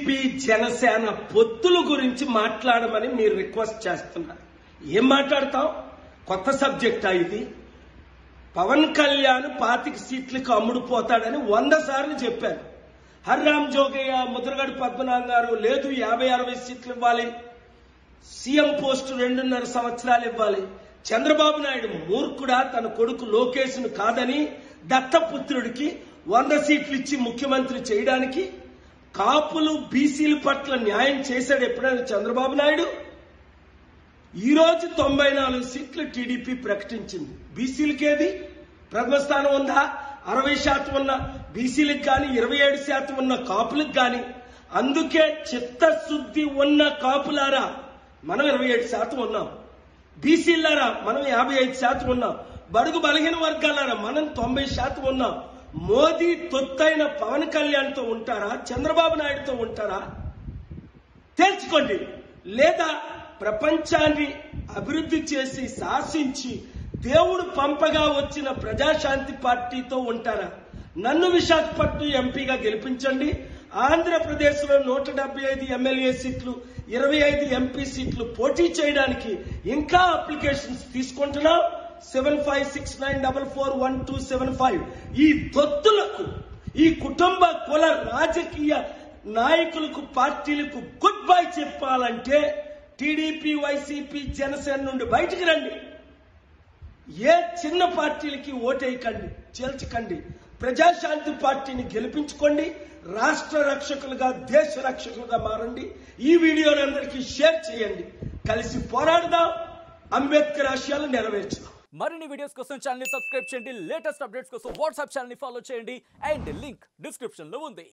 TDP Janasena పొత్తుల గురించి మాట్లాడమని మీరు రిక్వెస్ట్ చేస్తున్నారు ఏం మాట్లాడతాం కొత్త సబ్జెక్టా ఇది పవన్ కళ్యాణ్ పాతిక సీట్లకు అమ్ముడుపోతాడని వంద సార్లు చెప్పారు హర్రామ్ జోగయ్య ముద్రగడ పద్మనాభం గారు లేదు యాభై అరవై సీట్లు ఇవ్వాలి సీఎం పోస్టు రెండున్నర సంవత్సరాలు ఇవ్వాలి చంద్రబాబు నాయుడు మూర్ఖుడా తన కొడుకు లోకేష్ను కాదని దత్తపుత్రుడికి వంద సీట్లు ఇచ్చి ముఖ్యమంత్రి చేయడానికి కాపులు బీసీల పట్ల న్యాయం చేశాడు ఎప్పుడైనా చంద్రబాబు నాయుడు ఈ రోజు తొంభై నాలుగు సీట్లు టీడీపీ ప్రకటించింది బీసీలకేది ప్రథమ స్థానం ఉందా అరవై శాతం ఉన్న బీసీలకు కానీ ఇరవై ఏడు శాతం ఉన్న కాపులకు కానీ అందుకే చిత్తశుద్ధి ఉన్న కాపులారా మనం ఇరవై ఏడు శాతం ఉన్నాం బీసీలారా మనం యాభై ఐదు శాతం ఉన్నాం బడుగు బలహీన వర్గాలారా మనం తొంభై శాతం ఉన్నాం మోదీ తొత్తైన పవన్ కళ్యాణ్తో ఉంటారా చంద్రబాబు నాయుడుతో ఉంటారా తేల్చుకోండి లేదా ప్రపంచాన్ని అభివృద్ధి చేసి శాసించి దేవుడు పంపగా వచ్చిన ప్రజాశాంతి పార్టీతో ఉంటారా నన్ను విశాఖపట్నం ఎంపీగా గెలిపించండి ఆంధ్రప్రదేశ్లో నూట డెబ్బై ఐదు ఎమ్మెల్యే సీట్లు ఇరవై ఐదు ఎంపీ సీట్లు పోటీ చేయడానికి ఇంకా అప్లికేషన్స్ తీసుకుంటున్నాం seven five six nine double four one two seven five ఈ తొత్తులకు ఈ కుటుంబ కుల రాజకీయ నాయకులకు పార్టీలకు గుడ్ బై చెప్పాలంటే టీడీపీ వైసీపీ జనసేన నుండి బయటికి రండి ఏ చిన్న పార్టీలకి ఓటేయకండి చేల్చకండి ప్రజాశాంతి పార్టీని గెలిపించుకోండి రాష్ట్ర రక్షకులుగా దేశ రక్షకులుగా మారండి ఈ వీడియోని అందరికీ షేర్ చేయండి కలిసి పోరాడదాం అంబేద్కర్ ఆశయాలు నెరవేర్చుదాం మరిన్ని వీడియోస్ కోసం ఛానల్ ని సబ్స్క్రైబ్ చేయండి లేటెస్ట్ అప్డేట్స్ కోసం వాట్సాప్ ఛానల్ ని ఫాలో చేయండి అండ్ లింక్ డిస్క్రిప్షన్ లో ఉంది